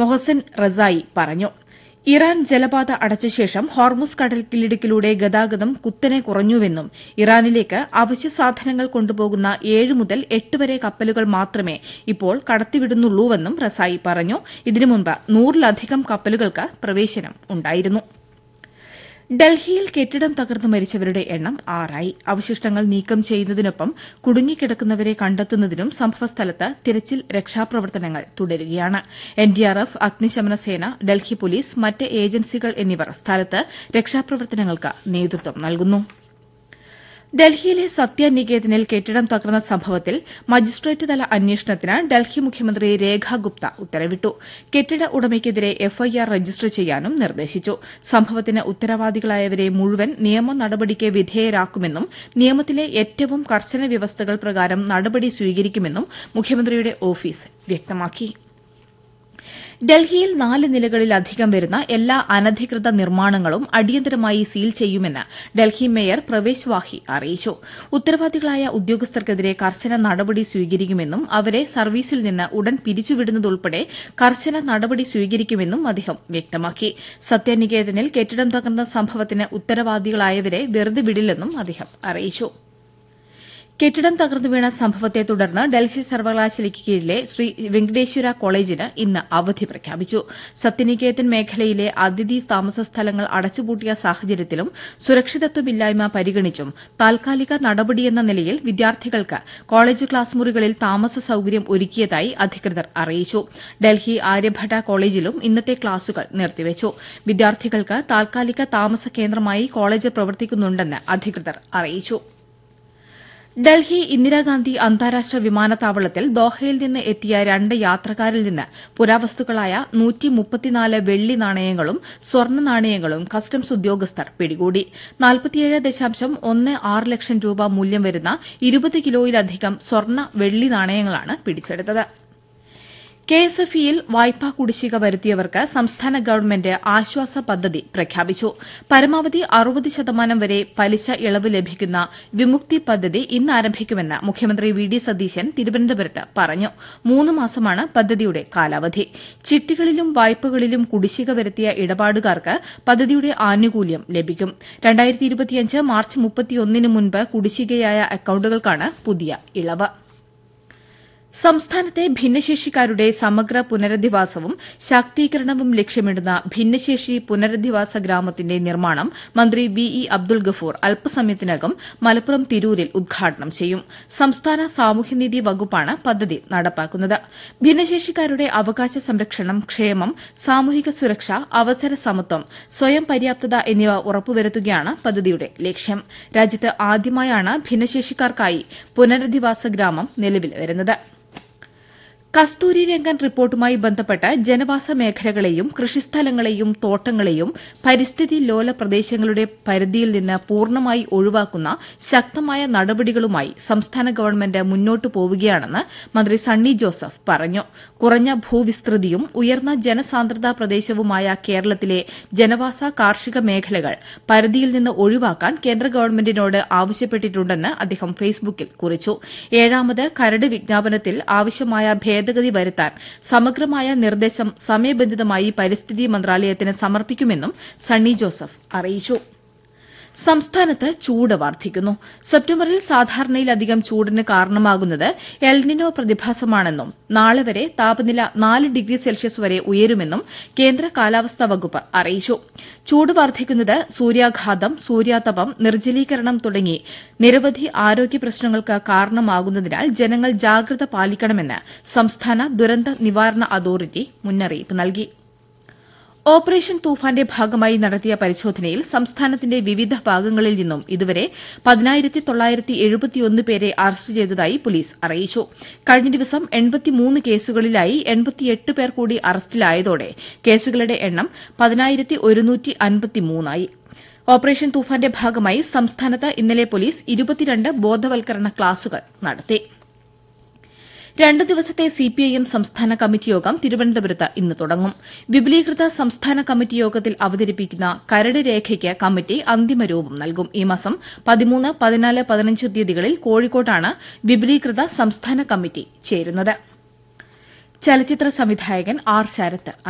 മൊഹസൻ റസായി പറഞ്ഞു ഇറാൻ ജലപാത അടച്ച ശേഷം ഹോർമുസ് കടലിടുക്കിലൂടെ ഗതാഗതം കുത്തനെ കുറഞ്ഞുവെന്നും ഇറാനിലേക്ക് അവശ്യ സാധനങ്ങൾ കൊണ്ടുപോകുന്ന ഏഴ് മുതൽ എട്ട് വരെ കപ്പലുകൾ മാത്രമേ ഇപ്പോൾ കടത്തിവിടുന്നുള്ളൂവെന്നും റസായി പറഞ്ഞു ഇതിനു മുൻപ് നൂറിലധികം കപ്പലുകൾക്ക് പ്രവേശനം ഉണ്ടായിരുന്നു ഡൽഹിയിൽ കെട്ടിടം തകർന്നു മരിച്ചവരുടെ എണ്ണം ആറായി അവശിഷ്ടങ്ങൾ നീക്കം ചെയ്യുന്നതിനൊപ്പം കുടുങ്ങിക്കിടക്കുന്നവരെ കണ്ടെത്തുന്നതിനും സംഭവസ്ഥലത്ത് തിരച്ചിൽ രക്ഷാപ്രവർത്തനങ്ങൾ തുടരുകയാണ് എൻഡിആർഎഫ് അഗ്നിശമന സേന ഡൽഹി പോലീസ് മറ്റ് ഏജൻസികൾ എന്നിവർ സ്ഥലത്ത് രക്ഷാപ്രവർത്തനങ്ങൾക്ക് നേതൃത്വം നൽകുന്നു ഡൽഹിയിലെ സത്യനികേതനിൽ കെട്ടിടം തകർന്ന സംഭവത്തിൽ മജിസ്ട്രേറ്റ് തല അന്വേഷണത്തിന് ഡൽഹി മുഖ്യമന്ത്രി രേഖ ഗുപ്ത ഉത്തരവിട്ടു കെട്ടിട ഉടമയ്ക്കെതിരെ എഫ്ഐആർ രജിസ്റ്റർ ചെയ്യാനും നിർദ്ദേശിച്ചു സംഭവത്തിന് ഉത്തരവാദികളായവരെ മുഴുവൻ നിയമ നടപടിക്ക് വിധേയരാക്കുമെന്നും നിയമത്തിലെ ഏറ്റവും കർശന വ്യവസ്ഥകൾ പ്രകാരം നടപടി സ്വീകരിക്കുമെന്നും മുഖ്യമന്ത്രിയുടെ ഓഫീസ് വ്യക്തമാക്കി ഡൽഹിയിൽ നാല് നിലകളിലധികം വരുന്ന എല്ലാ അനധികൃത നിർമ്മാണങ്ങളും അടിയന്തരമായി സീൽ ചെയ്യുമെന്ന് ഡൽഹി മേയർ പ്രവേശ് വാഹി അറിയിച്ചു ഉത്തരവാദികളായ ഉദ്യോഗസ്ഥർക്കെതിരെ കർശന നടപടി സ്വീകരിക്കുമെന്നും അവരെ സർവീസിൽ നിന്ന് ഉടൻ പിരിച്ചുവിടുന്നതുൾപ്പെടെ കർശന നടപടി സ്വീകരിക്കുമെന്നും അദ്ദേഹം വ്യക്തമാക്കി സത്യനികേതനിൽ കെട്ടിടം തകർന്ന സംഭവത്തിന് ഉത്തരവാദികളായവരെ വെറുതെ വിടില്ലെന്നും അദ്ദേഹം അറിയിച്ചു കെട്ടിടം തകർന്നു വീണ സംഭവത്തെ തുടർന്ന് ഡൽഹി സർവകലാശാലയ്ക്ക് കീഴിലെ ശ്രീ വെങ്കടേശ്വര കോളേജിന് ഇന്ന് അവധി പ്രഖ്യാപിച്ചു സത്യനികേതൻ മേഖലയിലെ അതിഥി താമസ സ്ഥലങ്ങൾ അടച്ചുപൂട്ടിയ സാഹചര്യത്തിലും സുരക്ഷിതത്വമില്ലായ്മ പരിഗണിച്ചും താൽക്കാലിക നടപടിയെന്ന നിലയിൽ വിദ്യാർത്ഥികൾക്ക് കോളേജ് ക്ലാസ് മുറികളിൽ താമസ സൌകര്യം ഒരുക്കിയതായി അധികൃതർ അറിയിച്ചു ഡൽഹി ആര്യഭട്ട കോളേജിലും ഇന്നത്തെ ക്ലാസുകൾ നിർത്തിവച്ചു വിദ്യാർത്ഥികൾക്ക് താൽക്കാലിക താമസ കേന്ദ്രമായി കോളേജ് പ്രവർത്തിക്കുന്നുണ്ടെന്ന് അധികൃതർ അറിയിച്ചു ഡൽഹി ഇന്ദിരാഗാന്ധി അന്താരാഷ്ട്ര വിമാനത്താവളത്തിൽ ദോഹയിൽ നിന്ന് എത്തിയ രണ്ട് യാത്രക്കാരിൽ നിന്ന് പുരാവസ്തുക്കളായ വെള്ളി നാണയങ്ങളും സ്വർണ്ണ നാണയങ്ങളും കസ്റ്റംസ് ഉദ്യോഗസ്ഥർ പിടികൂടി ലക്ഷം രൂപ മൂല്യം വരുന്ന ഇരുപത് കിലോയിലധികം സ്വർണ്ണ വെള്ളി നാണയങ്ങളാണ് പിടിച്ചെടുത്തത് കെ എസ് എഫ് ഇയിൽ വായ്പാ കുടിശ്ശിക വരുത്തിയവർക്ക് സംസ്ഥാന ഗവൺമെന്റ് ആശ്വാസ പദ്ധതി പ്രഖ്യാപിച്ചു പരമാവധി അറുപത് ശതമാനം വരെ പലിശ ഇളവ് ലഭിക്കുന്ന വിമുക്തി പദ്ധതി ഇന്ന് ആരംഭിക്കുമെന്ന് മുഖ്യമന്ത്രി വി ഡി സതീശൻ തിരുവനന്തപുരത്ത് പറഞ്ഞു മൂന്ന് മാസമാണ് പദ്ധതിയുടെ കാലാവധി ചിട്ടികളിലും വായ്പകളിലും കുടിശ്ശിക വരുത്തിയ ഇടപാടുകാർക്ക് പദ്ധതിയുടെ ആനുകൂല്യം ലഭിക്കും മാർച്ച് മുപ്പത്തിയൊന്നിന് മുൻപ് കുടിശ്ശികയായ അക്കൌണ്ടുകൾക്കാണ് പുതിയ ഇളവ് സംസ്ഥാനത്തെ ഭിന്നശേഷിക്കാരുടെ സമഗ്ര പുനരധിവാസവും ശാക്തീകരണവും ലക്ഷ്യമിടുന്ന ഭിന്നശേഷി പുനരധിവാസ ഗ്രാമത്തിന്റെ നിർമ്മാണം മന്ത്രി വി ഇ അബ്ദുൾ ഗഫൂർ അല്പസമയത്തിനകം മലപ്പുറം തിരൂരിൽ ഉദ്ഘാടനം ചെയ്യും സംസ്ഥാന സാമൂഹ്യനീതി വകുപ്പാണ് പദ്ധതി നടപ്പാക്കുന്നത് ഭിന്നശേഷിക്കാരുടെ അവകാശ സംരക്ഷണം ക്ഷേമം സാമൂഹിക സുരക്ഷ അവസര സമത്വം സ്വയം പര്യാപ്തത എന്നിവ ഉറപ്പുവരുത്തുകയാണ് പദ്ധതിയുടെ ലക്ഷ്യം രാജ്യത്ത് ആദ്യമായാണ് ഭിന്നശേഷിക്കാർക്കായി പുനരധിവാസ ഗ്രാമം നിലവിൽ വരുന്നത് കസ്തൂരി രംഗൻ റിപ്പോർട്ടുമായി ബന്ധപ്പെട്ട് ജനവാസ മേഖലകളെയും കൃഷിസ്ഥലങ്ങളെയും തോട്ടങ്ങളെയും പരിസ്ഥിതി ലോല പ്രദേശങ്ങളുടെ പരിധിയിൽ നിന്ന് പൂർണ്ണമായി ഒഴിവാക്കുന്ന ശക്തമായ നടപടികളുമായി സംസ്ഥാന ഗവൺമെന്റ് മുന്നോട്ടു പോവുകയാണെന്ന് മന്ത്രി സണ്ണി ജോസഫ് പറഞ്ഞു കുറഞ്ഞ ഭൂവിസ്തൃതിയും ഉയർന്ന ജനസാന്ദ്രതാ പ്രദേശവുമായ കേരളത്തിലെ ജനവാസ കാർഷിക മേഖലകൾ പരിധിയിൽ നിന്ന് ഒഴിവാക്കാൻ കേന്ദ്ര ഗവൺമെന്റിനോട് ആവശ്യപ്പെട്ടിട്ടുണ്ടെന്ന് അദ്ദേഹം ഫേസ്ബുക്കിൽ കുറിച്ചു ഏഴാമത് കരട് വിജ്ഞാപനത്തിൽ ആവശ്യമായ ഭേദഗതി വരുത്താൻ സമഗ്രമായ നിർദ്ദേശം സമയബന്ധിതമായി പരിസ്ഥിതി മന്ത്രാലയത്തിന് സമർപ്പിക്കുമെന്നും സണ്ണി ജോസഫ് അറിയിച്ചു സംസ്ഥാനത്ത് ചൂട് വർദ്ധിക്കുന്നു സെപ്റ്റംബറിൽ സാധാരണയിലധികം ചൂടിന് കാരണമാകുന്നത് എൽനിനോ പ്രതിഭാസമാണെന്നും നാളെ വരെ താപനില നാല് ഡിഗ്രി സെൽഷ്യസ് വരെ ഉയരുമെന്നും കേന്ദ്ര കാലാവസ്ഥാ വകുപ്പ് അറിയിച്ചു ചൂട് വർദ്ധിക്കുന്നത് സൂര്യാഘാതം സൂര്യാതപം നിർജ്ജലീകരണം തുടങ്ങി നിരവധി ആരോഗ്യ പ്രശ്നങ്ങൾക്ക് കാരണമാകുന്നതിനാൽ ജനങ്ങൾ ജാഗ്രത പാലിക്കണമെന്ന് സംസ്ഥാന ദുരന്ത നിവാരണ അതോറിറ്റി മുന്നറിയിപ്പ് നൽകി ഓപ്പറേഷൻ തൂഫാന്റെ ഭാഗമായി നടത്തിയ പരിശോധനയിൽ സംസ്ഥാനത്തിന്റെ വിവിധ ഭാഗങ്ങളിൽ നിന്നും ഇതുവരെ പതിനായിരത്തി തൊള്ളായിരത്തി എഴുപത്തിയൊന്ന് പേരെ അറസ്റ്റ് ചെയ്തതായി പോലീസ് അറിയിച്ചു കഴിഞ്ഞ ദിവസം എൺപത്തിമൂന്ന് കേസുകളിലായി എൺപത്തിയെട്ട് പേർ കൂടി അറസ്റ്റിലായതോടെ കേസുകളുടെ എണ്ണം പതിനായിരത്തി ഒരുന്നൂറ്റി അൻപത്തിമൂന്നായി ഓപ്പറേഷൻ തൂഫാന്റെ ഭാഗമായി സംസ്ഥാനത്ത് ഇന്നലെ പോലീസ് ഇരുപത്തിരണ്ട് ബോധവൽക്കരണ ക്ലാസുകൾ നടത്തി രണ്ടു ദിവസത്തെ സിപിഐഎം സംസ്ഥാന കമ്മിറ്റി യോഗം തിരുവനന്തപുരത്ത് ഇന്ന് തുടങ്ങും വിപുലീകൃത സംസ്ഥാന കമ്മിറ്റി യോഗത്തിൽ അവതരിപ്പിക്കുന്ന കരട് രേഖയ്ക്ക് കമ്മിറ്റി അന്തിമ രൂപം നൽകും ഈ മാസം പതിമൂന്ന് പതിനാല് പതിനഞ്ച് തീയതികളിൽ കോഴിക്കോട്ടാണ് വിപുലീകൃത സംസ്ഥാന കമ്മിറ്റി ചേരുന്നത് ചലച്ചിത്ര സംവിധായകൻ ആർ ശരത്ത്